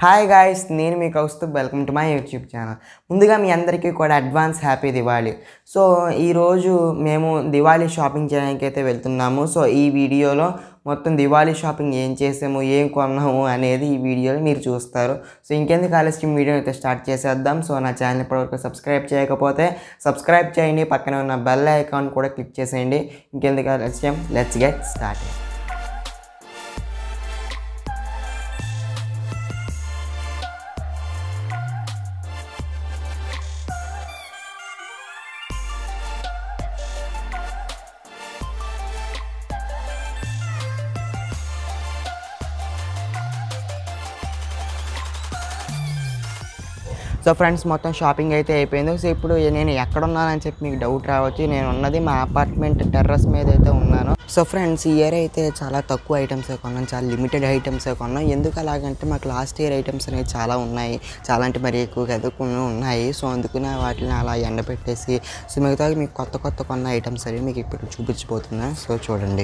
hi guys నేను మీ Kaustubh welcome to my YouTube channel ముందుగా మీ అందరికీ కూడా అడ్వాన్స్ హ్యాపీ దివాళీ సో ఈరోజు మేము దివాళీ షాపింగ్ చేయడానికి అయితే వెళ్తున్నాము సో ఈ వీడియోలో మొత్తం దివాళీ షాపింగ్ ఏం చేసాము ఏం కొన్నాము అనేది ఈ వీడియోలో మీరు చూస్తారు సో ఇంకెందుకు ఆలస్యం వీడియో అయితే స్టార్ట్ చేసేద్దాం సో నా ఛానల్ ఇప్పటివరకు సబ్స్క్రైబ్ చేయకపోతే సబ్స్క్రైబ్ చేయండి పక్కన ఉన్న బెల్ ఐకాన్ కూడా క్లిక్ చేసేయండి ఇంకెందుకు ఆలస్యం let's get start so friends మొత్తం షాపింగ్ అయితే అయిపోయింది సో ఇప్పుడు నేను ఎక్కడ ఉన్నానని చెప్పి మీకు డౌట్ రావచ్చు నేను ఉన్నది మా అపార్ట్మెంట్ టెర్రస్ మీద అయితే ఉన్నాను సో ఫ్రెండ్స్ ఈ ఇయర్ అయితే చాలా తక్కువ ఐటమ్స్ కొన్నాం చాలా లిమిటెడ్ ఐటమ్స్ కొన్నాం ఎందుకు అలాగంటే మాకు లాస్ట్ ఇయర్ ఐటమ్స్ అనేవి చాలా ఉన్నాయి చాలా అంటే మరి ఎక్కువ కదా కొన్ని ఉన్నాయి సో అందుకనే వాటిని అలా ఎండబెట్టేసి సో మిగతా మీకు కొత్త కొత్త కొన్న ఐటమ్స్ అనేవి మీకు ఇప్పుడు చూపించబోతున్నా సో చూడండి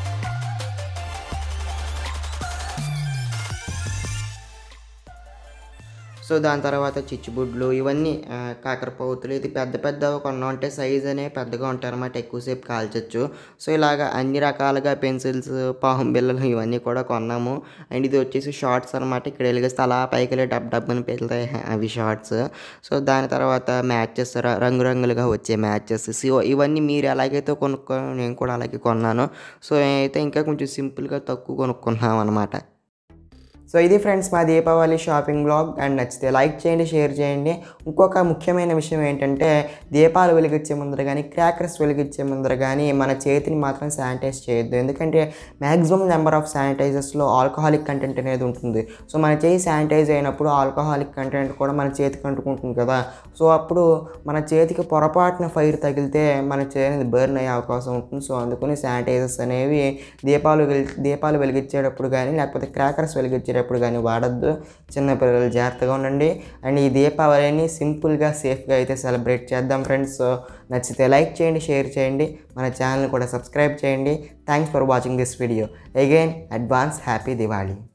సో దాని తర్వాత చిచ్చుబుడ్లు ఇవన్నీ ఆ, కాకరపోతులు ఇది పెద్ద పెద్ద కొన్న ఉంటే సైజ్ అనే పెద్దగా ఉంటాయి అనమాట ఎక్కువసేపు కాల్చొచ్చు సో ఇలాగ అన్ని రకాలుగా పెన్సిల్స్ పాహం బిల్లలు ఇవన్నీ కూడా కొన్నాము అండ్ ఇది వచ్చేసి షార్ట్స్ అనమాట ఇక్కడ వెలిగిస్తే అలా పైకి వెళ్ళి డబ్ డబ్ అని పెళ్తాయి అవి షార్ట్స్ సో దాని తర్వాత మ్యాచెస్ రంగురంగులుగా వచ్చే మ్యాచెస్ సో ఇవన్నీ మీరు ఎలాగైతే కొనుక్కో నేను కూడా అలాగే కొన్నాను సో అయితే ఇంకా కొంచెం సింపుల్గా తక్కువ కొనుక్కున్నాం అనమాట సో ఇది ఫ్రెండ్స్ మా దీపావళి షాపింగ్ బ్లాగ్ అండ్ నచ్చితే లైక్ చేయండి షేర్ చేయండి ఇంకొక ముఖ్యమైన విషయం ఏంటంటే దీపాలు వెలిగించే ముందర కానీ క్రాకర్స్ వెలిగించే ముందర కానీ మన చేతిని మాత్రం శానిటైజ్ చేయొద్దు ఎందుకంటే మ్యాక్సిమం నెంబర్ ఆఫ్ శానిటైజర్స్లో ఆల్కహాలిక్ కంటెంట్ అనేది ఉంటుంది సో మన చేయి శానిటైజ్ అయినప్పుడు ఆల్కహాలిక్ కంటెంట్ కూడా మన చేతికి అంటుకుంటుంది కదా సో అప్పుడు మన చేతికి పొరపాటున ఫైర్ తగిలితే మన చేతి బర్న్ అయ్యే అవకాశం ఉంటుంది సో అందుకని శానిటైజర్స్ అనేవి దీపాలు వెలి దీపాలు వెలిగించేటప్పుడు కానీ లేకపోతే క్రాకర్స్ వెలిగించేటప్పుడు కానీ వాడద్దు చిన్నపిల్లలు జాగ్రత్తగా ఉండండి అండ్ ఈ దీపావళిని సింపుల్గా సేఫ్గా అయితే సెలబ్రేట్ చేద్దాం ఫ్రెండ్స్ సో నచ్చితే లైక్ చేయండి షేర్ చేయండి మన ఛానల్ కూడా సబ్స్క్రైబ్ చేయండి thanks for watching this video again advance happy Diwali